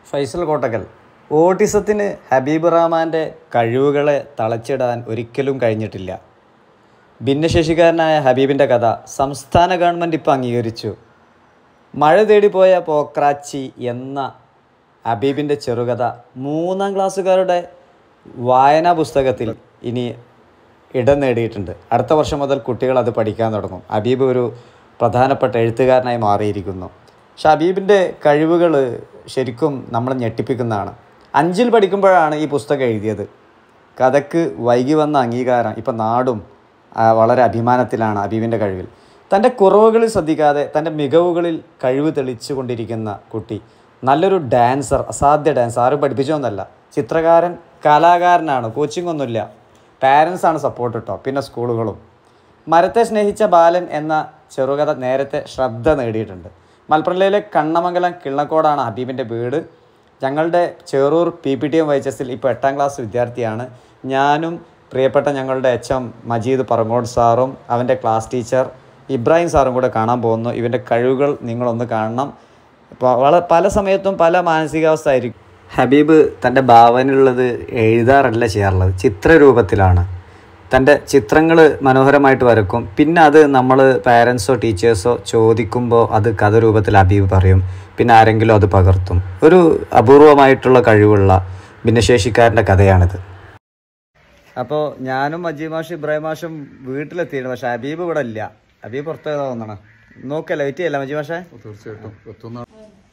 ഫൈസൽ കോട്ടക്കൽ ഓട്ടിസത്തിന് ഹബീബ് റഹ്മാൻ്റെ കഴിവുകളെ തളച്ചിടാൻ ഒരിക്കലും കഴിഞ്ഞിട്ടില്ല ഭിന്നശേഷിക്കാരനായ ഹബീബിൻ്റെ കഥ സംസ്ഥാന ഗവൺമെൻറ് ഇപ്പോൾ അംഗീകരിച്ചു മഴ തേടിപ്പോയ പോക്രാച്ചി എന്ന ഹബീബിൻ്റെ ചെറുകഥ മൂന്നാം ക്ലാസ്സുകാരുടെ വായനാ പുസ്തകത്തിൽ ഇനി ഇടം നേടിയിട്ടുണ്ട് അടുത്ത വർഷം മുതൽ കുട്ടികൾ അത് പഠിക്കാൻ തുടങ്ങും ഹബീബ് ഒരു പ്രധാനപ്പെട്ട എഴുത്തുകാരനായി മാറിയിരിക്കുന്നു പക്ഷെ ഹബീബിൻ്റെ കഴിവുകൾ ശരിക്കും നമ്മളെ ഞെട്ടിപ്പിക്കുന്നതാണ് അഞ്ചിൽ പഠിക്കുമ്പോഴാണ് ഈ പുസ്തകം എഴുതിയത് കഥയ്ക്ക് വൈകി വന്ന അംഗീകാരം ഇപ്പം നാടും ആ, വളരെ അഭിമാനത്തിലാണ് ഹബീബിൻ്റെ കഴിവിൽ തൻ്റെ കുറവുകളിൽ ശ്രദ്ധിക്കാതെ തൻ്റെ മികവുകളിൽ കഴിവ് തെളിച്ചു കൊണ്ടിരിക്കുന്ന കുട്ടി നല്ലൊരു ഡാൻസർ അസാധ്യ ഡാൻസർ ആരും പഠിപ്പിച്ചൊന്നല്ല ചിത്രകാരൻ കലാകാരനാണ് കോച്ചിങ് ഒന്നുമില്ല പാരൻസ് ആണ് സപ്പോർട്ട് കേട്ടോ പിന്നെ സ്കൂളുകളും മരത്തെ സ്നേഹിച്ച ബാലൻ എന്ന ചെറുകഥ നേരത്തെ ശ്രദ്ധ നേടിയിട്ടുണ്ട് മലപ്പുറം ജില്ലയിലെ കണ്ണമംഗലം കിള്ളക്കോടാണ് ഹബീബിൻ്റെ വീട് ഞങ്ങളുടെ Cherur P P T M വൈച്ചസിൽ ഇപ്പോൾ എട്ടാം ക്ലാസ് വിദ്യാർത്ഥിയാണ് ഞാനും പ്രിയപ്പെട്ട ഞങ്ങളുടെ എച്ച് എം മജീദ് പറങ്ങോട് സാറും അവൻ്റെ ക്ലാസ് ടീച്ചർ ഇബ്രാഹിം സാറും കൂടെ കാണാൻ പോകുന്നു ഇവൻ്റെ കഴിവുകൾ നിങ്ങളൊന്ന് കാണണം ഇപ്പോൾ വള പല സമയത്തും പല മാനസികാവസ്ഥ ആയിരിക്കും ഹബീബ് തൻ്റെ ഭാവനയിലുള്ളത് എഴുതാറല്ല ചെയ്യാറുള്ളത് ചിത്രരൂപത്തിലാണ് തൻ്റെ ചിത്രങ്ങൾ മനോഹരമായിട്ട് വരക്കും പിന്നെ അത് നമ്മൾ പാരൻസോ ടീച്ചേഴ്സോ ചോദിക്കുമ്പോൾ അത് കഥ രൂപത്തിൽ ഹബീബ് പറയും പിന്നെ ആരെങ്കിലും അത് പകർത്തും ഒരു അപൂർവമായിട്ടുള്ള കഴിവുള്ള ഭിന്നശേഷിക്കാരൻ്റെ കഥയാണിത് അപ്പോൾ ഞാനും മജീദ് മാഷും ഇബ്രാഹിം മാഷും വീട്ടിലെത്തിയിരുന്നു പക്ഷേ ഹബീബ് ഇവിടെ ഇല്ല ഹബീബ് പുറത്ത് ഏതാ തോന്നണം നോക്കല്ലേ വെയിറ്റ് ചെയ്യല്ല മജീദ് മാഷേ തീർച്ചയായിട്ടും എത്തുന്ന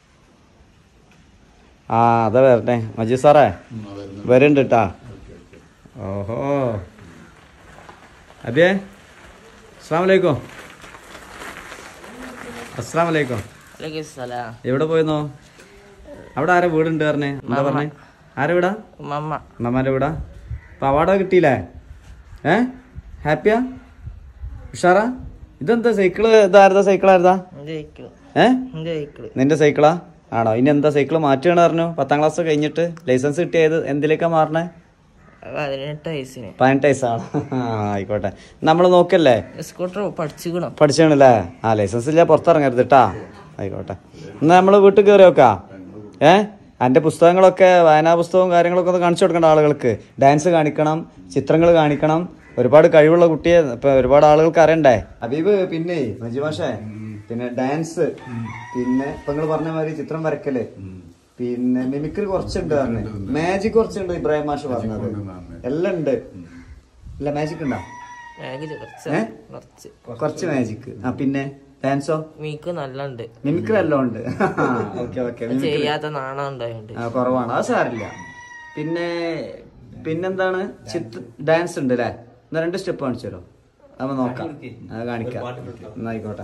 ആ അതാ വരട്ടെ മജീദ് സാറേ വരുന്നുണ്ട് കേട്ടാ ഓഹോ അബിയേ അസ്സാം വലൈക്കും അസ്സാം വലൈക്കും വലൈക്കും സലാം എവിടെ പോയിരുന്നോ അവിടെ ആരാ വീടുണ്ട് പറഞ്ഞേ എന്താ പറഞ്ഞേ ആരാ വീടാ മമ്മ അമ്മമാരുടെ വീടാ അപ്പൊ അവാർഡ് കിട്ടിയില്ലേ ഏ ഹാപ്പിയാ ഉഷാറാ ഇതെന്താ സൈക്കിള് ഇതാരതാ സൈക്കിളായിരുതാ എന്റെ സൈക്കിള് ഏ എന്റെ സൈക്കിള് നിന്റെ സൈക്കിളാ ആണോ ഇനി എന്താ സൈക്കിൾ മാറ്റുകയാണ് പറഞ്ഞു പത്താം ക്ലാസ് കഴിഞ്ഞിട്ട് ലൈസൻസ് കിട്ടിയത് എന്തിലേക്കാ മാറണേ പതിനെട്ട് വയസ്സിന് പതിനെട്ട് വയസ്സാണ് ആയിക്കോട്ടെ നമ്മൾ നോക്കല്ലേ സ്കൂട്ടർ പഠിച്ചുക്കണം പഠിച്ചാണല്ലേ ആ ലൈസൻസ് ഇല്ല പുറത്തിറങ്ങരുത് കേട്ടാ ആയിക്കോട്ടെ എന്നാ നമ്മൾ വീട്ടിൽ കയറി വെക്കാം ഏ എൻ്റെ പുസ്തകങ്ങളൊക്കെ വായനാ പുസ്തകവും കാര്യങ്ങളൊക്കെ ഒന്ന് കാണിച്ചു കൊടുക്കേണ്ട ആളുകൾക്ക് ഡാൻസ് കാണിക്കണം ചിത്രങ്ങൾ കാണിക്കണം ഒരുപാട് കഴിവുള്ള കുട്ടിയെ ഇപ്പൊ ഒരുപാട് ആളുകൾക്ക് അറിയണ്ടേ അബീബ് പിന്നെ മഞ്ജുമാഷേ പിന്നെ ഡാൻസ് പിന്നെ ഇപ്പൊ നിങ്ങൾ പറഞ്ഞ മാതിരി ചിത്രം വരക്കല് പിന്നെ മിമിക്രി കുറച്ചുണ്ട് പറഞ്ഞു മാജിക് കുറച്ചുണ്ട് ഇബ്രാഹിം മാഷ് പറഞ്ഞത് എല്ലാം ഉണ്ട് ഇല്ല മാജിക് ഉണ്ടോ ബാഗില് കുറച്ച് ഏ? കുറച്ച് കുറച്ച് മാജിക് ആ പിന്നെ ഡാൻസോ മീക്ക് നല്ല ഉണ്ട് മിമിക്രി എല്ലാം ഉണ്ട് ഓക്കെ ഓക്കെ ചെയ്യാത്ത നാണം ഉണ്ടായോണ്ട് ആ കുറവാണ് അത് സാരില്ല പിന്നെ പിന്നെന്താണ് ചിത്ര ഡാൻസ് ഉണ്ട് അല്ലേ എന്നാ രണ്ട് സ്റ്റെപ്പ് കാണിച്ചു തരോ അപ്പൊ നോക്കാം അത് കാണിക്കാം എന്നായിക്കോട്ടെ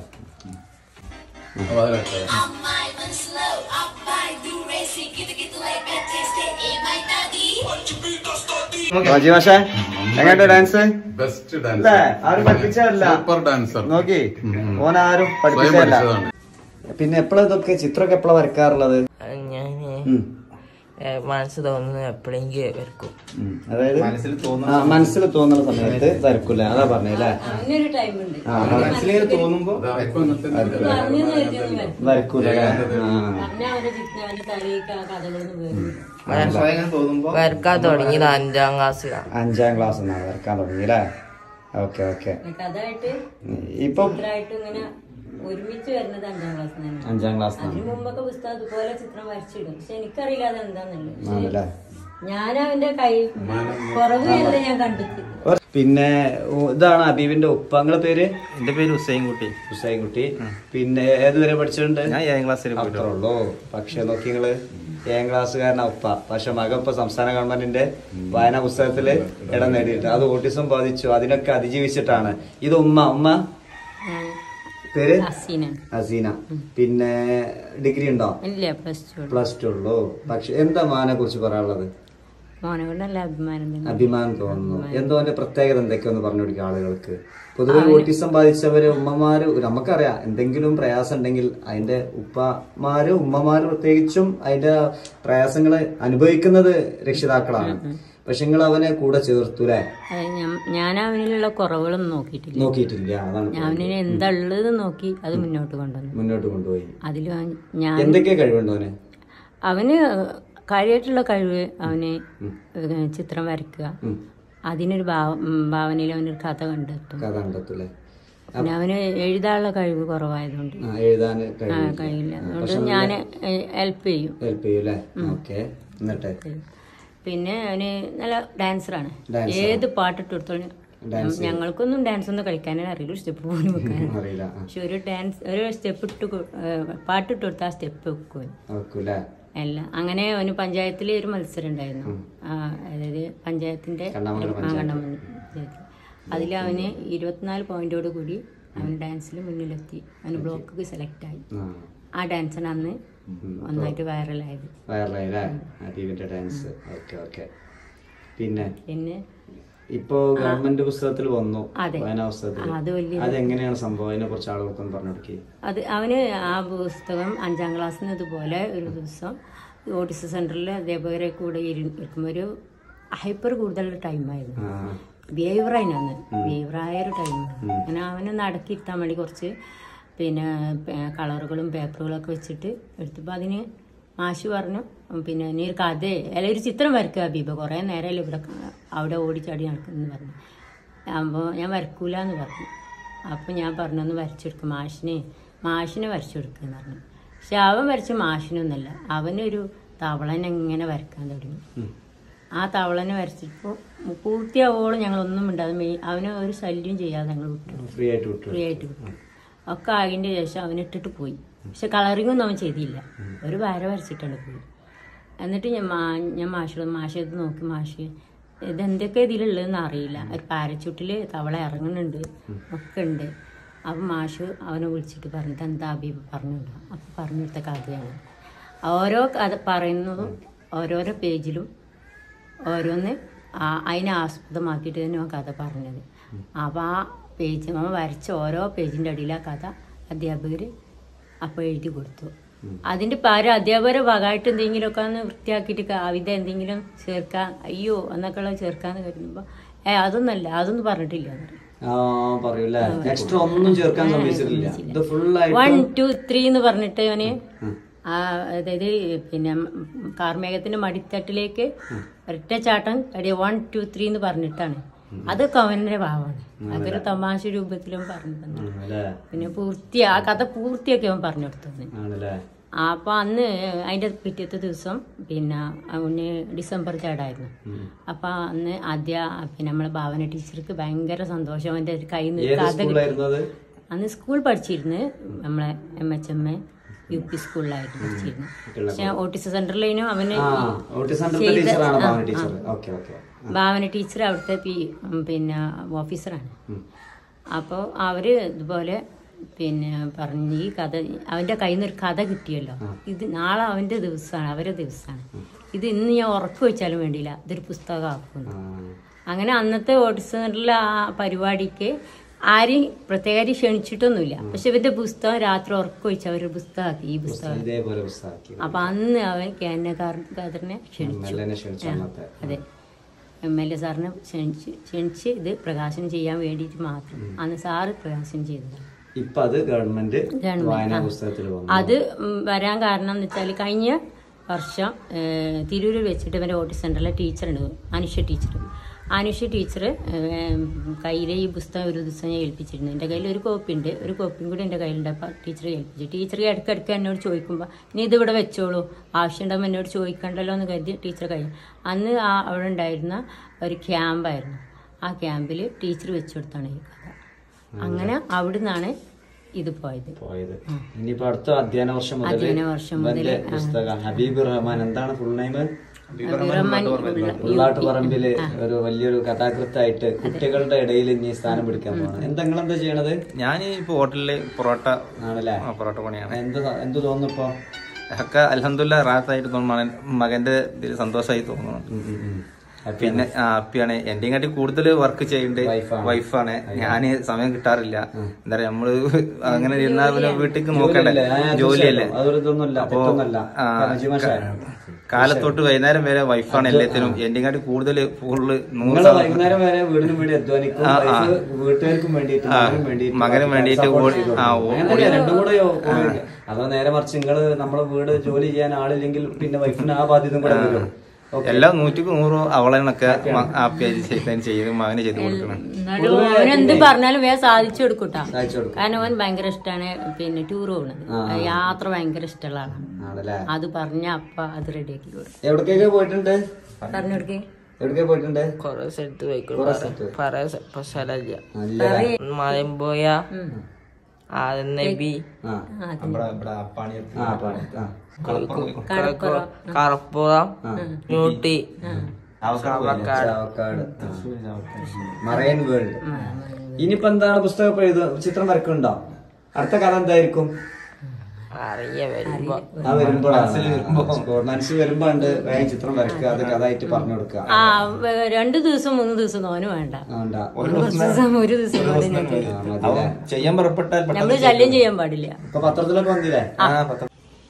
റജി മാഷേ എങ്ങനെയുണ്ട് ഡാൻസ് ബെസ്റ്റ് അല്ലേ ഡാൻസർ ആരും പഠിപ്പിച്ചതല്ല സൂപ്പർ ഡാൻസർ നോക്കി ഓൻ ആരും സ്വയം പഠിപ്പിച്ചതല്ല പഠിച്ചതാണ് പിന്നെ എപ്പോഴാ ഇതൊക്കെ ചിത്രമൊക്കെ എപ്പോഴാ വരക്കാറുള്ളത് ഞാന് ഉം. ഏ, മനസ്സ് തോന്നുന്നു എപ്പോഴെങ്കിലും വരക്കും ഉം. അതായത് ആ, മനസ്സിൽ തോന്നുന്ന സമയത്ത് വരക്കൂല അതാ പറഞ്ഞല്ലേ അതിനൊരു ടൈമുണ്ട് മനസ്സിൽ തോന്നുമ്പോ ഇപ്പൊ ഇന്നത്തെ വരക്കൂല അല്ലേ? ആ. പറഞ്ഞ അവന്റെ ചിത്രം അവന്റെ തലയൊക്കെ ആ കഥകളൊന്നും വേറെ വരക്കാൻ തുടങ്ങിയത് അഞ്ചാം ക്ലാസ്സിലാണ് അഞ്ചാം ക്ലാസ് എന്നാണ് വരക്കാൻ തുടങ്ങി അല്ലേ ഓക്കെ ഓക്കെ കഥയായിട്ട് ഇപ്പൊ ചിത്രമായിട്ട് ഇങ്ങനെ ഒരുമിച്ച് വരുന്നത് അഞ്ചാം ക്ലാസ് തന്നെ അഞ്ചാം ക്ലാസ് അതിന് മുമ്പൊക്കെ പുസ്തകം അതുപോലെ ചിത്രം വരച്ചിടും പക്ഷെ എനിക്കറിയില്ല അത് എന്താന്നുള്ളത് ആണല്ലേ ഞാൻ അവന്റെ കൈ കുറവ് അല്ല ഞാൻ കണ്ടെത്തി പിന്നെ ഉ- ഇതാണ് അബീബിന്റെ ഉപ്പ നിങ്ങളെ പേര് എന്റെ പേര് ഹുസൈൻ കുട്ടി ഹുസൈൻ കുട്ടി പിന്നെ ഏതുവരെ പഠിച്ചിട്ടുണ്ട് ഞാൻ ഏഴാം ക്ലാസ്സിൽ അത്രേ പോയിട്ടുള്ളൂ ഉള്ളൂ പക്ഷെ നോക്കി നിങ്ങള് ഏഴാം ക്ലാസ്സുകാരനാ ഉപ്പ പക്ഷെ മകൻ ഇപ്പൊ സംസ്ഥാന ഗവൺമെന്റിന്റെ വായനാ പുസ്തകത്തില് ഇടം നേടിയിട്ട് അത് ഓട്ടിസം ബാധിച്ചു അതിനൊക്കെ അതിജീവിച്ചിട്ടാണ് ഇത് ഉമ്മ ഉമ്മ പേര് ഹസീന ഹസീന പിന്നെ ഡിഗ്രി ഉണ്ടോ ഇല്ല പ്ലസ് ടു പ്ലസ് ടു ഉള്ളൂ പക്ഷെ എന്താ മാനെ കുറിച്ച് പറയാനുള്ളത് മോനെ കൊണ്ടല്ല അഭിമാനം തന്നെ അഭിമാനം തോന്നുന്നു എന്തോ അതിന്റെ പ്രത്യേകത എന്തൊക്കെയൊന്ന് പറഞ്ഞു കൊടുക്കുക ആളുകൾക്ക് പൊതുവെ ഓട്ടിസം ബാധിച്ചവര് ഉമ്മമാര് നമുക്കറിയാം എന്തെങ്കിലും പ്രയാസം ഉണ്ടെങ്കിൽ അതിന്റെ ഉപ്പമാര് ഉമ്മമാര് പ്രത്യേകിച്ചും അതിന്റെ പ്രയാസങ്ങള് അനുഭവിക്കുന്നത് രക്ഷിതാക്കളാണ് പക്ഷെ നിങ്ങൾ അവനെ കൂടെ ചേർത്തൂലേ അത് ഞാൻ- ഞാൻ അവനിലുള്ള കുറവുകളൊന്നും നോക്കിയിട്ടില്ല നോക്കിയിട്ടില്ല അതാണ് ഞാൻ അവനെ എന്താ ഉള്ളത് നോക്കി അത് മുന്നോട്ട് കൊണ്ടുവന്നു മുന്നോട്ട് കൊണ്ടുപോയി അതിൽ ഞാൻ എന്തൊക്കെ കഴിവുണ്ടോ അവന് അവന് കാര്യമായിട്ടുള്ള കഴിവ് അവന് ചിത്രം വരയ്ക്കുക അതിനൊരു ഭാവ ഉം, ഭാവനയിൽ അവനൊരു കഥ കണ്ടെത്തും കഥ കണ്ടെത്തൂല്ലേ പിന്നെ അവന് എഴുതാനുള്ള കഴിവ് കുറവായതുകൊണ്ട് ആ എഴുതാൻ ആ, കഴിയില്ല അതുകൊണ്ട് ഞാൻ ഹെൽപ്പ് ചെയ്യും ഹെൽപ്പ് ചെയ്യൂല്ലേ ഓക്കെ എന്നിട്ട് പിന്നെ അവന് നല്ല ഡാൻസറാണ് Dancer. ഏത് പാട്ടിട്ട് കൊടുത്തോളും ഞങ്ങൾക്കൊന്നും ഡാൻസ് ഒന്നും കളിക്കാനേ അറിയില്ല ഒരു സ്റ്റെപ്പ് പോലും വെക്കാൻ അറിയില്ല ആ പക്ഷെ ഒരു ഡാൻസ് ഒരു സ്റ്റെപ്പ് ഇട്ട് കൊ- ഏഹ് പാട്ടിട്ട് കൊടുത്താൽ ആ സ്റ്റെപ്പ് വെക്കും വെക്കൂല്ലേ അല്ല അങ്ങനെ അവന് പഞ്ചായത്തിൽ ഒരു മത്സരം ഉണ്ടായിരുന്നു ആ, അതായത് പഞ്ചായത്തിന്റെ കണ്ണമംഗലം ആ, കണ്ണമംഗലം പഞ്ചായത്ത് അതിൽ അവന് ഇരുപത്തിനാല് പോയിന്റോട് കൂടി അവൻ ഡാൻസിൽ മുന്നിലെത്തി അവന് ബ്ലോക്ക് സെലക്ട് ആയി ആ ആ ഡാൻസാണ് അന്ന് ഒന്നായിട്ട് വൈറലായത് വയറിലായില്ലേ ഹബീബിന്റെ ഡാൻസ് ഓക്കെ ഓക്കെ പിന്നെ പിന്നെ ഇപ്പോ ഗവൺമെന്റ് പുസ്തകത്തിൽ വന്നു അതെ. വായനാ പുസ്തകത്തിൽ അത് വലിയ അതെങ്ങനെയാണ് സംഭവം അതിനെ കുറിച്ച് ആളുകൾക്കൊന്ന് പറഞ്ഞു കൊടുക്കി അത് അവന് ആ പുസ്തകം അഞ്ചാം ക്ലാസ്സിൽ നിന്ന് ഇതുപോലെ ഒരു ദിവസം ഓട്ടിസം സെന്ററിൽ അധ്യാപകരെ കൂടെ ഇരു- ഇരിക്കുമ്പോൾ ഒരു ഹൈപ്പർ കൂടുതലുള്ള ടൈമായിരുന്നു ആ ബിഹേവിയറായിരുന്നു ബിഹേവിയറായ ഒരു ടൈം അങ്ങനെ അവനെ നടക്കിയിരുത്താൻ വേണ്ടി കുറച്ച് പിന്നെ പേ- കളറുകളും പേപ്പറുകളും ഒക്കെ വെച്ചിട്ട് എടുത്തപ്പോൾ അതിന് മാഷ് പറഞ്ഞു ഉം, പിന്നെ നീ ഒരു കഥ അല്ല ഒരു ചിത്രം വരയ്ക്കുക ഹബീബ കുറേ നേരമല്ലേ ഇവിടെ ക- അവിടെ ഓടിച്ചാടി നടക്കുന്നു പറഞ്ഞു അപ്പോൾ ഞാൻ വരക്കൂല എന്ന് പറഞ്ഞു അപ്പോൾ ഞാൻ പറഞ്ഞു ഒന്ന് വരച്ചെടുക്കും മാഷിനെ മാഷിനെ വരച്ചെടുക്കുമെന്ന് പറഞ്ഞു പക്ഷെ അവൻ വരച്ച മാഷിനൊന്നല്ല അവനൊരു തവളനെ ഇങ്ങനെ വരക്കാൻ തുടങ്ങി ആ തവളനെ വരച്ചപ്പോൾ പൂർത്തിയാവോളം ഞങ്ങളൊന്നും മിണ്ടാതെ മെയ് അവന് ഒരു ശല്യം ചെയ്യാതെ ഞങ്ങൾ വിട്ടു ഫ്രീ ആയിട്ട് വിട്ടു ഫ്രീ ആയിട്ട് വിട്ടു ഒക്കെ ആകിൻ്റെ ശേഷം അവൻ ഇട്ടിട്ട് പോയി പക്ഷെ കളറിംഗ് ഒന്നും അവൻ ചെയ്തില്ല ഒരു വര വരച്ചിട്ടാണ് പോയി എന്നിട്ട് ഞാൻ മാ ഞാൻ മാഷോട് മാഷ് ഇത് നോക്കി മാഷ് ഇതെന്തൊക്കെ ഇതിലുള്ളതെന്ന് അറിയില്ല ഒരു പാരച്ചൂട്ടിൽ തവള ഇറങ്ങുന്നുണ്ട് ഒക്കെ ഉണ്ട് അപ്പം മാഷ് അവനെ വിളിച്ചിട്ട് പറഞ്ഞിട്ട് എന്താ അബീബ് പറഞ്ഞുണ്ടോ അപ്പം പറഞ്ഞു കൊടുത്ത കഥയാണ് ഓരോ കഥ പറയുന്നതും ഓരോരോ പേജിലും ഓരോന്ന് ആ- അതിനെ ആസ്പദമാക്കിയിട്ട് തന്നെ ആ കഥ പറഞ്ഞത് അപ്പോൾ ആ പേജ് നമ്മൾ വരച്ച ഓരോ പേജിൻ്റെ അടിയിൽ ആ കഥ അധ്യാപകർ അപ്പോൾ എഴുതി കൊടുത്തു അതിൻ്റെ പാര അധ്യാപകരെ ഭാഗമായിട്ട് എന്തെങ്കിലുമൊക്കെ ഒന്ന് വൃത്തിയാക്കിയിട്ട് കവിത എന്തെങ്കിലും ചേർക്കാൻ അയ്യോ എന്നൊക്കെ ഉള്ളത് ചേർക്കാന്ന് കരുതുമ്പോൾ ഏ അതൊന്നല്ല അതൊന്നും പറഞ്ഞിട്ടില്ല എന്ന് പറയും. ആ പറയൂല്ലേ എക്സ്ട്രാ ഒന്നും ചേർക്കാൻ സമ്മതിച്ചിട്ടില്ല ഇത് ഫുൾ ആയിട്ട് വൺ ടു ത്രീ എന്ന് പറഞ്ഞിട്ട് അവന് ആ അതായത് പിന്നെ കാർമേഘത്തിന്റെ മടിത്തട്ടിലേക്ക് ഒരൊറ്റ ചാട്ടം അടിയ വൺ ടു ത്രീ എന്ന് പറഞ്ഞിട്ടാണ് അതൊക്കെ അവന്റെ ഭാവമാണ് അതൊരു തമാശ രൂപത്തിലും പറഞ്ഞു തന്നെ ആണല്ലേ പിന്നെ പൂർത്തി ആ കഥ പൂർത്തിയൊക്കെ അവൻ പറഞ്ഞു കൊടുത്തത് ആണല്ലേ അപ്പൊ അന്ന് അതിന്റെ പിറ്റത്തെ ദിവസം പിന്നെ അവന് ഡിസംബർ തേർഡായിരുന്നു അപ്പൊ അന്ന് ആദ്യ പിന്നെ നമ്മളെ ഭാവന ടീച്ചർക്ക് ഭയങ്കര സന്തോഷം അവന്റെ കയ്യിൽ നിന്ന് ഏത് കഥ കിട്ടി. സ്കൂളായിരുന്നു അത് അന്ന് സ്കൂൾ പഠിച്ചിരുന്നു നമ്മളെ M H M A U P സ്കൂളിലായിട്ട് പഠിച്ചിരുന്നു പക്ഷെ ഓട്ടിസം സെന്ററിലേനും അവന് ആ ഓട്ടിസം ചെയ്ത- ടീച്ചറാണ് ആ, ഭാവന ആ. Teacher okay okay Bhavana teacher അവിടുത്തെ പി ഉം, പിന്നെ ഓഫീസറാണ് അപ്പോൾ അവര് ഇതുപോലെ പിന്നെ പറഞ്ഞു ഈ കഥ അവന്റെ കയ്യിൽ നിന്ന് ഒരു കഥ കിട്ടിയല്ലോ ഇത് നാളെ അവന്റെ ദിവസമാണ് അവരെ ദിവസമാണ് ഇത് ഇന്ന് ഞാൻ ഉറക്കു വെച്ചാലും വേണ്ടിയില്ല ഇതൊരു പുസ്തകമാക്കുന്നു അങ്ങനെ അന്നത്തെ ഓട്ടിസം സെന്ററിലെ ആ പരിപാടിക്ക് ആരെയും പ്രത്യേകം ക്ഷണിച്ചിട്ടൊന്നുമില്ല പക്ഷെ ഇവന്റെ പുസ്തകം രാത്രി ഉറക്കു വെച്ച് അവരൊരു പുസ്തകമാക്കി ഈ പുസ്തകം ഇതേപോലെ പുസ്തകമാക്കി അപ്പൊ അന്ന് അവൻ കാരനെ ക്ഷണിച്ചു മെല്ലനെ ക്ഷണിച്ചു അന്നത്തെ അതെ എം എൽ എ സാറിനെ ക്ഷണിച്ച് ക്ഷണിച്ച് ഇത് പ്രകാശനം ചെയ്യാൻ വേണ്ടിയിട്ട് മാത്രം അന്ന് സാറ് പ്രകാശനം ചെയ്തത് ഇപ്പൊ അത് ഗവൺമെന്റ് ഗവൺമെന്റ്, വായനാ ആ. പുസ്തകത്തിൽ വന്നു അത് ഉം, വരാൻ കാരണം എന്ന് വെച്ചാൽ കഴിഞ്ഞ വർഷം ഏഹ്, തിരൂരിൽ വെച്ചിട്ട് ഇവൻ്റെ ഓട്ടിസ് സെൻ്ററിലെ ടീച്ചറുണ്ട് അനുഷ ടീച്ചർ അനുഷ ടീച്ചർ കയ്യിൽ ഈ പുസ്തകം ഒരു ദിവസം ഞാൻ ഏൽപ്പിച്ചിരുന്നു എൻ്റെ കയ്യിൽ ഒരു കോപ്പി ഉണ്ട് ഒരു കോപ്പിയും കൂടി എൻ്റെ കയ്യിലുണ്ട് അപ്പോൾ ടീച്ചറെ ഏൽപ്പിച്ചു ടീച്ചർ ഇടയ്ക്കിടയ്ക്ക് എന്നോട് ചോദിക്കുമ്പോൾ നീ ഇതിവിടെ വെച്ചോളൂ ആവശ്യമുണ്ടാകുമ്പോൾ എന്നോട് ചോദിക്കണ്ടല്ലോ എന്ന് കരുതി ടീച്ചർ കഴിയും അന്ന് ആ അവിടെ ഉണ്ടായിരുന്ന ഒരു ക്യാമ്പായിരുന്നു ആ ക്യാമ്പിൽ ടീച്ചർ വെച്ചു കൊടുത്താണ് ഈ കഥ അങ്ങനെ അവിടുന്നാണ് ഇത് പോയത് പോയത് ഇനിയിപ്പോ അടുത്ത അധ്യയന വർഷം മുതൽ അധ്യയന വർഷം മുതല്, ആ. പുസ്തകം ഹബീബ് റഹ്മാൻ എന്താണ് ഫുൾ നെയിം അബിറഹ്മാൻ ഉള്ള- ഉള്ളാട്ട് പറമ്പില് ഒരു വലിയൊരു കഥാകൃത്തായിട്ട് കുട്ടികളുടെ ഇടയിൽ ഇനി സ്ഥാനം പിടിക്കാൻ പോകണം എന്താ നിങ്ങൾ എന്താ ചെയ്യണത് ഞാൻ ഇപ്പൊ ഹോട്ടലില് പൊറോട്ട ആണല്ലേ ആ, പൊറോട്ട പണിയാണ് എന്ത് എന്ത് തോന്നുന്നു ഇപ്പൊ ഒക്കെ അലഹമില്ല റാത്തായിട്ട് തോന്നുന്നു മകന്റെ ഇതിൽ സന്തോഷമായി തോന്നുന്നു പിന്നെ ആ, ഹാപ്പിയാണ് എന്റെയും കാട്ടി കൂടുതൽ വർക്ക് ചെയ്യുന്നുണ്ട് വൈഫാണ്. വൈഫാണ് ഞാന് സമയം കിട്ടാറില്ല എന്താ പറയാ നമ്മള് അങ്ങനെ ഇരുന്നാൽ പിന്നെ വീട്ടിലേക്ക് നോക്കണ്ടേ ജോലിയല്ലേ? ആ, ജോലിയല്ലേ തീർച്ചയായിട്ടും. അതൊരു ഇതൊന്നുമല്ല അപ്പോ തെറ്റൊന്നുമല്ല ആ, കാരണം ജിമാഷേ, കാലത്തൊട്ട് വൈകുന്നേരം വരെ വൈഫാണ് എല്ലാത്തിനും എന്റെ കാട്ടി കൂടുതൽ ഫുള്ള് നൂറ് നിങ്ങള് ശതമാനം വൈകുന്നേരം വരെ വീടിനും വേണ്ടി അധ്വാനിക്കും ആ, ആ. വൈഫ് വീട്ടുകാർക്കും വേണ്ടിയിട്ട് ആ, മകനും വേണ്ടിയിട്ട് മകനും വേണ്ടിയിട്ട് support ഓടി- ചെയ്തു ആ, കൊടുക്കും. ഓ- അങ്ങനെ തന്നെയാ, രണ്ടും കൂടെ യോ- പോയി. അതോ നേരെ മറിച്ച് നിങ്ങള് നമ്മളെ വീട് ജോലി ചെയ്യാൻ ആളില്ലെങ്കിൽ പിന്നെ വൈഫിന് ആ ബാധ്യത കൂടെ വരും ഓക്കേ. എല്ലാം നൂറ്റിക്ക് നൂറ് അവളെന്നൊക്കെ ഹാപ്പിയായി ചെയ്ത് ചെയ്ത് മകന് ചെയ്ത് കൊടുക്കണം എന്നാലും അവൻ എന്ത് പറഞ്ഞാലും വേഗം സാധിച്ചു കൊടുക്കൂട്ടാ സാധിച്ചു കൊടുക്കും കാരണം അവൻ ഭയങ്കര ഇഷ്ടമാണ് പിന്നെ ടൂർ പോകുന്നത് യാത്ര ഭയങ്കര ഇഷ്ടമുള്ള ആളാണ് ആണല്ലേ അത് പറഞ്ഞ അപ്പ അത് റെഡിയാക്കി കൊടുക്കും എവിടേക്കൊക്കെ പോയിട്ടുണ്ട് പറഞ്ഞു കൊടുക്കേ എവിടേക്ക് പോയിട്ടുണ്ട് കൊറേ സ്ഥലത്ത് പോയിക്കോളൂ കുറെ സ്ഥലത്ത്. പറയാൻ ഇപ്പൊ സ്ഥലമില്ല നല്ല മലമ്പോയ ആദനബി ആ ഇവിടെ ഇവിടെ പണിയെടുത്ത് ആ പാടി. ആ കറപ്പുറം ന്യൂട്ടി ചാവക്കാട് മറൈൻ വേൾഡ് ഇനിയിപ്പോ എന്താണ് പുസ്തകം ഇപ്പൊ എഴുതുക ചിത്രം വരക്കുന്നുണ്ടോ അടുത്ത കഥ എന്തായിരിക്കും അറിയ വരുമ്പോ ആ വരുമ്പോഴാണ് മനസ്സിൽ വരുമ്പോ ഉണ്ട് വേഗം ചിത്രം വരക്കുക അത് കഥയായിട്ട് പറഞ്ഞു കൊടുക്കുക ആ വ- രണ്ടു ദിവസം മൂന്ന് ദിവസം തോന്നു വേണ്ട ആ, ഉണ്ടാ. കുറച്ച് ദിവസം ഒരു ദിവസം കൊണ്ട് ഞാൻ ചെയ്യും. ആ, മതി. അവൻ ചെയ്യാൻ പുറപ്പെട്ടാൽ നമ്മള് പെട്ടെന്ന് ശല്യം ചെയ്യാൻ പാടില്ല ഇപ്പൊ പത്രത്തിലൊക്കെ വന്നില്ലേ ആ പത്ത്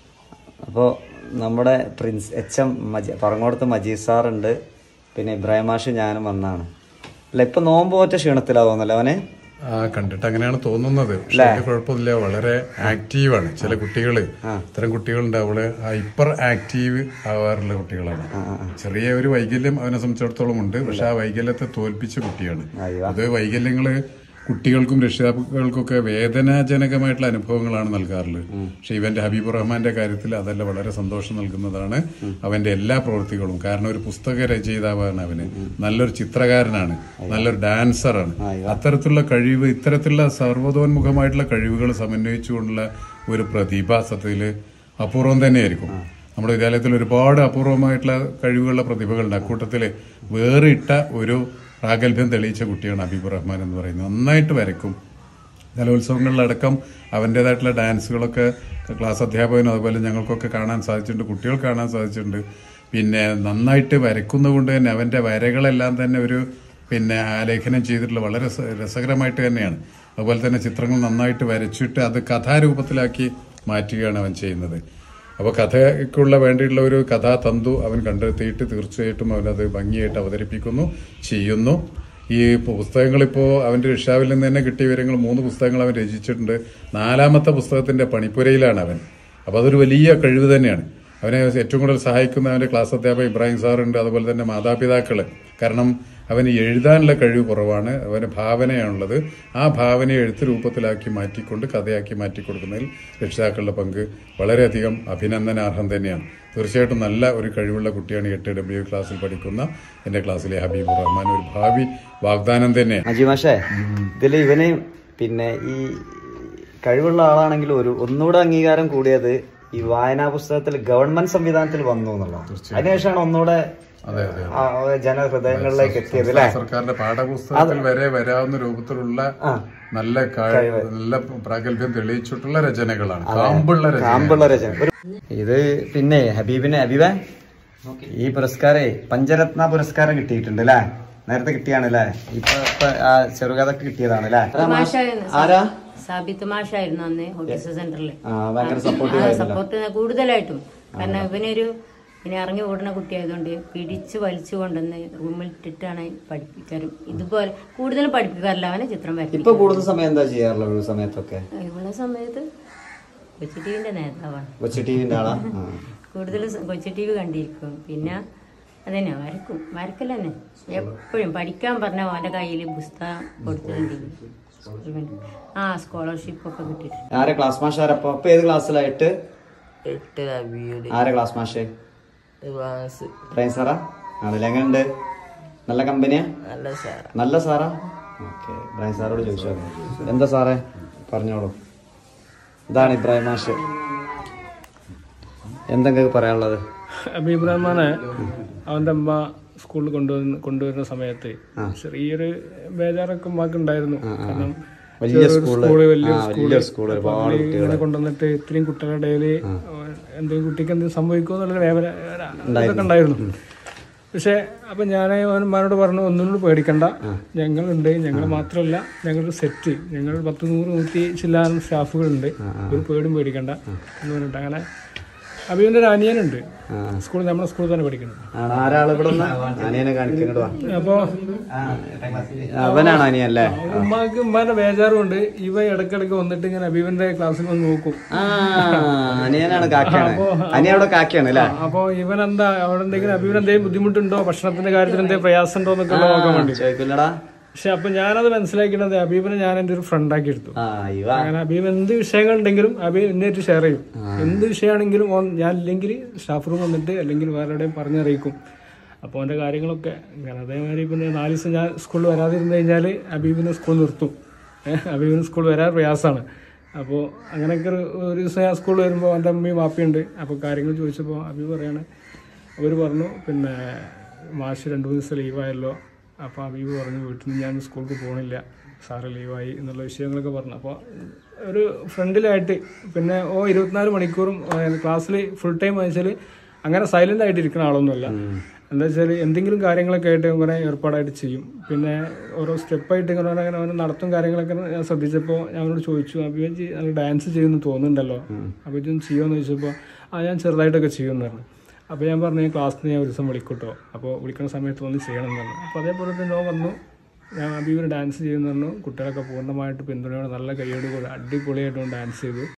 അപ്പോൾ നമ്മുടെ പ്രിൻസ് എച്ച് എം മജി പറങ്ങോടത്ത് മജീദ് സാറുണ്ട് പിന്നെ ഇബ്രാഹിം മാഷ് ഞാനും വന്നാണ് അല്ല ഇപ്പൊ നോമ്പ് പോറ്റ ക്ഷീണത്തിലാവുന്നല്ലോ അവന് ആ കണ്ടിട്ട് അങ്ങനെയാണ് തോന്നുന്നത് പക്ഷെ അത് കുഴപ്പമില്ല വളരെ ആക്റ്റീവാണ് ചില കുട്ടികള് ഇത്തരം കുട്ടികളുണ്ട് അവള് ഹൈപ്പർ ആക്റ്റീവ് ആവാറുള്ള കുട്ടികളാണ് ചെറിയ ഒരു വൈകല്യം അവനെ സംബന്ധിച്ചിടത്തോളം ഉണ്ട് പക്ഷെ ആ വൈകല്യത്തെ തോൽപ്പിച്ച കുട്ടിയാണ് അത് വൈകല്യങ്ങള് കുട്ടികൾക്കും രക്ഷിതാക്കൾക്കൊക്കെ വേദനാജനകമായിട്ടുള്ള അനുഭവങ്ങളാണ് നൽകാറുള്ളത് പക്ഷെ ഇവന്റെ ഹബീബുർ റഹ്മാന്റെ കാര്യത്തിൽ അതല്ല വളരെ സന്തോഷം നൽകുന്നതാണ് അവന്റെ എല്ലാ പ്രവൃത്തികളും കാരണം ഒരു പുസ്തക രചയിതാവാണ് അവന് നല്ലൊരു ചിത്രകാരനാണ് നല്ലൊരു ഡാൻസറാണ് അത്തരത്തിലുള്ള കഴിവ് ഇത്തരത്തിലുള്ള സർവ്വതോന്മുഖമായിട്ടുള്ള കഴിവുകൾ സമന്വയിച്ചുകൊണ്ടുള്ള ഒരു പ്രതിഭ സത്യത്തില് അപൂർവം തന്നെയായിരിക്കും നമ്മുടെ വിദ്യാലയത്തിൽ ഒരുപാട് അപൂർവമായിട്ടുള്ള കഴിവുകളുള്ള പ്രതിഭകളുണ്ട് അക്കൂട്ടത്തില് വേറിട്ട ഒരു പ്രാഗൽഭ്യം തെളിയിച്ച കുട്ടിയാണ് ഹബീബ് റഹ്മാൻ എന്ന് പറയുന്നത് നന്നായിട്ട് വരയ്ക്കും കലോത്സവങ്ങളിലടക്കം അവൻ്റെതായിട്ടുള്ള ഡാൻസുകളൊക്കെ ക്ലാസ് അധ്യാപകനും അതുപോലെ ഞങ്ങൾക്കൊക്കെ കാണാൻ സാധിച്ചിട്ടുണ്ട് കുട്ടികൾ കാണാൻ സാധിച്ചിട്ടുണ്ട് പിന്നെ നന്നായിട്ട് വരയ്ക്കുന്നത് കൊണ്ട് തന്നെ അവൻ്റെ വരകളെല്ലാം തന്നെ ഒരു പിന്നെ ആലേഖനം ചെയ്തിട്ടുള്ള വളരെ രസ- രസകരമായിട്ട് തന്നെയാണ് അതുപോലെ തന്നെ ചിത്രങ്ങൾ നന്നായിട്ട് വരച്ചിട്ട് അത് കഥാരൂപത്തിലാക്കി മാറ്റുകയാണ് അവൻ ചെയ്യുന്നത് അപ്പോൾ കഥയ്ക്കുള്ള വേണ്ടിയിട്ടുള്ള ഒരു കഥാതന്തു അവൻ കണ്ടെത്തിയിട്ട് തീർച്ചയായിട്ടും അവനത് ഭംഗിയായിട്ട് അവതരിപ്പിക്കുന്നു ചെയ്യുന്നു ഈ പുസ്തകങ്ങളിപ്പോൾ അവൻ്റെ രക്ഷാവിൽ നിന്ന് തന്നെ കിട്ടിയ വിവരങ്ങൾ മൂന്ന് പുസ്തകങ്ങൾ അവൻ രചിച്ചിട്ടുണ്ട് നാലാമത്തെ പുസ്തകത്തിന്റെ പണിപ്പുരയിലാണ് അവൻ അപ്പോൾ അതൊരു വലിയ കഴിവ് തന്നെയാണ് അവനെ ഏറ്റവും കൂടുതൽ സഹായിക്കുന്ന അവൻ്റെ ക്ലാസ് അധ്യാപകൻ ഇബ്രാഹിം സാറുണ്ട് അതുപോലെ തന്നെ മാതാപിതാക്കൾ കാരണം അവന് എഴുതാനുള്ള കഴിവ് കുറവാണ് അവന് ഭാവനയാണുള്ളത് ആ ഭാവനയെ എഴുത്ത് രൂപത്തിലാക്കി മാറ്റിക്കൊണ്ട് കഥയാക്കി മാറ്റി കൊടുക്കുന്നതിൽ രക്ഷിതാക്കളുടെ പങ്ക് വളരെയധികം അഭിനന്ദനാർഹം തന്നെയാണ് തീർച്ചയായിട്ടും നല്ല ഒരു കഴിവുള്ള കുട്ടിയാണ് എട്ട് ഡബ്ല്യു ക്ലാസ്സിൽ പഠിക്കുന്ന എൻ്റെ ക്ലാസ്സിലെ ഹബീബുർ റഹ്മാൻ ഒരു ഭാവി വാഗ്ദാനം തന്നെയാണ് അജി മാഷേ ഇതില് ഇവന് പിന്നെ ഈ കഴിവുള്ള ആളാണെങ്കിൽ ഒരു ഒന്നുകൂടെ അംഗീകാരം കൂടിയത് ഈ വായനാ പുസ്തകത്തിൽ ഗവൺമെന്റ് സംവിധാനത്തിൽ വന്നു എന്നുള്ളത് അതിനുശേഷമാണ് ഒന്നുകൂടെ അതെ അതെ ആ, ജനഹൃദയങ്ങളിലേക്ക് എത്തിയത് അല്ലേ സർക്കാരിന്റെ പാഠപുസ്തകത്തിൽ വരെ വരാവുന്ന രൂപത്തിലുള്ള നല്ല കഴിവ് നല്ല പ്രാഗൽഭ്യം തെളിയിച്ചിട്ടുള്ള രചനകളാണ് കാമ്പുള്ള രചന കാമ്പുള്ള രചന ഒരു- ഇത് പിന്നെ ഹബീബിന് ഹബീബ ഈ പുരസ്കാരേ പഞ്ചരത്ന പുരസ്കാരം കിട്ടിയിട്ടുണ്ട് അല്ലേ നേരത്തെ കിട്ടിയാണ് അല്ലേ ഇപ്പൊ ഇപ്പൊ ആ ചെറുകഥക്ക് കിട്ടിയതാണ് അല്ലേ ആരാ സാബിത്ത് മാഷായിരുന്നു അന്ന് ഓഫീസ് സെന്ററിൽ ആ ഭയങ്കര സപ്പോർട്ടീവ് സപ്പോർട്ട് കൂടുതലായിട്ടും കാരണം ഇവനൊരു പിന്നെ ഇറങ്ങി ഓടുന്ന കുട്ടിയായതുകൊണ്ട് പിടിച്ച് വലിച്ചു കൊണ്ടുവന്ന് റൂമിൽ ഇട്ടിട്ടാണ് പഠിപ്പിക്കാറും ഇതുപോലെ കൂടുതലും പഠിപ്പിക്കാറില്ല അവനെ ചിത്രം ഇപ്പൊ വരയ്ക്കും കൂടുതൽ സമയം എന്താ ചെയ്യാറുള്ള ഒരു സമയത്തൊക്കെ ഇവിടെ സമയത്ത് കൊച്ചി ടിവിന്റെ നേതാവാണ് കൊച്ചി ടിവിന്റെ ആളാ ആ. കൂടുതൽ കൊച്ചി ടി വി കണ്ടിരിക്കും പിന്നെ അതന്നെ വരക്കും വരക്കൽ തന്നെ എപ്പോഴും പഠിക്കാൻ പറഞ്ഞ അവൻ്റെ കയ്യിൽ പുസ്തകം കൊടുത്തിട്ടുണ്ട് ആ സ്കോളർഷിപ്പ് ഒക്കെ കിട്ടിയിട്ടുണ്ട് ആരെ ക്ലാസ് മാഷാരപ്പോ അപ്പൊ ഏത് ക്ലാസ്സിലായിട്ട് എട്ട് അബിയുടെ ആരെ ക്ലാസ് മാഷേ ക്ലാസ് പ്രൈം സാറാ ആണല്ലേ എങ്ങനെയുണ്ട് നല്ല കമ്പനിയാ നല്ല സാറ നല്ല സാറാ ഓക്കെ ഇബ്രാഹിം സാറോട് ചോദിച്ചോ എന്താ സാറേ പറഞ്ഞോളൂ ഇതാണ് ഇബ്രാഹിം മാഷ് എന്തെങ്കിലും പറയാനുള്ളത് ഹബീബ് റഹ്മാനെ അവൻ്റെ അമ്മ സ്കൂളിൽ കൊണ്ടുവന്ന് കൊണ്ടുവരുന്ന സമയത്ത് ചെറിയൊരു ബേജാറൊക്കെ ഉമ്മാക്ക് ഉണ്ടായിരുന്നു കാരണം വലിയ ചെറിയൊരു സ്കൂള്. സ്കൂള് വലിയ ആ, വലിയ സ്കൂള്, അപ്പൊ ഒരുപാട് അവര് കുട്ടികള്. ഇങ്ങനെ കൊണ്ടുവന്നിട്ട് ഇത്രയും കുട്ടികളുടെ ഇടയില് എന്തെങ്കിലും കുട്ടിക്ക് എന്തെങ്കിലും സംഭവിക്കുമോ എന്നുള്ള വേവന ഇതൊക്കെ ഉണ്ടായിരുന്നു പക്ഷെ അപ്പൊ ഞാൻ അവന്മാരോട് പറഞ്ഞു ഒന്നിനോട് പേടിക്കണ്ട ഞങ്ങളുണ്ട് ഞങ്ങൾ മാത്രമല്ല ഞങ്ങളുടെ സെറ്റ് ഞങ്ങൾ പത്ത് നൂറ് നൂറ്റി ചില്ലാനും സ്റ്റാഫുകളുണ്ട് ഒരു പേടും പേടിക്കണ്ട എന്ന് പറഞ്ഞിട്ട് അങ്ങനെ അബീബിന്റെ ഒരു അനിയനുണ്ട് സ്കൂളിൽ നമ്മുടെ സ്കൂളിൽ തന്നെ പഠിക്കുന്നത് ആണ് ആരാൾ ഇവിടെ നിന്ന് അനിയനെ കാണിക്കുന്നത് വാ അപ്പോൾ അവനാണ് അനിയല്ലേ ഉമ്മാക്ക് ഉമ്മാന്റെ ബേജാറുണ്ട് ഇവ ഇടക്കിടക്ക് വന്നിട്ട് ഇങ്ങനെ അബീബിന്റെ ക്ലാസ്സിൽ വന്ന് നോക്കും ആ അനിയനാണ് കാക്കയാണ് അനിയ അവിടെ കാക്കയാണ് അല്ലേ അപ്പൊ ഇവൻ എന്താ അവിടെ എന്തെങ്കിലും അബീബിന് എന്തെങ്കിലും ബുദ്ധിമുട്ടുണ്ടോ ഭക്ഷണത്തിന്റെ കാര്യത്തിൽ എന്തെങ്കിലും പ്രയാസം ഉണ്ടോ എന്നൊക്കെ ഉള്ളത് നോക്കാൻ വേണ്ടി ചോദിക്കില്ലടാ പക്ഷെ അപ്പൊ ഞാനത് മനസ്സിലാക്കിയത് അബീബിനെ ഞാൻ എന്റെ ഒരു ഫ്രണ്ടാക്കി എടുത്തു ആ ഇവ അങ്ങനെ അബീബ് എന്ത് വിഷയങ്ങൾ ഉണ്ടെങ്കിലും അബീബ് എന്നെയായിട്ട് ഷെയർ ചെയ്യും എന്ത് വിഷയമാണെങ്കിലും ഓൻ ഞാൻ ഇല്ലെങ്കിൽ സ്റ്റാഫ് റൂം വന്നിട്ട് അല്ലെങ്കിൽ വേറെ എവിടെയും പറഞ്ഞറിയിക്കും അപ്പോൾ അവൻ്റെ കാര്യങ്ങളൊക്കെ അങ്ങനെ അതേമാതിരി പിന്നെ നാല് ദിവസം ഞാൻ സ്കൂളിൽ വരാതിരുന്ന് കഴിഞ്ഞാൽ അബീബിനെ സ്കൂൾ നിർത്തും ഏഹ് അബീബിന് സ്കൂളിൽ വരാൻ പ്രയാസമാണ് അപ്പോൾ അങ്ങനെയൊക്കെ ഒരു ഒരു ദിവസം ഞാൻ സ്കൂളിൽ വരുമ്പോൾ എൻ്റെ അമ്മയും വാപ്പയുണ്ട് അപ്പോൾ കാര്യങ്ങൾ ചോദിച്ചപ്പോൾ അബീബ് പറയാണ് അവർ പറഞ്ഞു പിന്നെ മാഷ് രണ്ട് മൂന്ന് ദിവസം ലീവായല്ലോ അപ്പോൾ അബീബ് പറഞ്ഞു വീട്ടിൽ നിന്ന് ഞാൻ സ്കൂൾക്ക് പോകണില്ല സാറ് ലീവായി എന്നുള്ള വിഷയങ്ങളൊക്കെ പറഞ്ഞു അപ്പോൾ ഒരു ഫ്രണ്ടിലായിട്ട് പിന്നെ ഓ ഇരുപത്തിനാല് മണിക്കൂറും ക്ലാസ്സിൽ ഫുൾ ടൈം വായിച്ചാൽ അങ്ങനെ സൈലൻ്റ് ആയിട്ട് ഇരിക്കുന്ന ആളൊന്നുമല്ല എന്താ വെച്ചാൽ എന്തെങ്കിലും കാര്യങ്ങളൊക്കെ ആയിട്ട് ഇങ്ങനെ ഏർപ്പാടായിട്ട് ചെയ്യും പിന്നെ ഓരോ സ്റ്റെപ്പായിട്ട് ഇങ്ങനെ ഓരോ അങ്ങനെ ഓരോ നടത്തും കാര്യങ്ങളൊക്കെ ഞാൻ ശ്രദ്ധിച്ചപ്പോൾ ഞാൻ അവനോട് ചോദിച്ചു അഭിയൻ ഡാൻസ് ചെയ്യുമെന്ന് തോന്നുന്നുണ്ടല്ലോ അപ്പോൾ ഇതൊന്നും ചെയ്യുമെന്ന് ചോദിച്ചപ്പോൾ ആ ഞാൻ ചെറുതായിട്ടൊക്കെ ചെയ്യുമെന്ന് പറഞ്ഞു അപ്പോൾ ഞാൻ പറഞ്ഞു ക്ലാസ്സിൽ നിന്ന് ഞാൻ ഒരു ദിവസം വിളിക്കൂട്ടോ അപ്പോൾ വിളിക്കുന്ന സമയത്ത് ഒന്ന് ചെയ്യണം എന്ന് പറഞ്ഞു അപ്പോൾ അതേപോലെ തന്നെ നോ വന്നു ഞാൻ അബീബിന് ഡാൻസ് ചെയ്യുന്നു പറഞ്ഞു കുട്ടികളൊക്കെ പൂർണ്ണമായിട്ട് പിന്തുണയോടെ നല്ല കൈയോട് കൂടെ അടിപൊളിയായിട്ട് ഡാൻസ് ചെയ്തു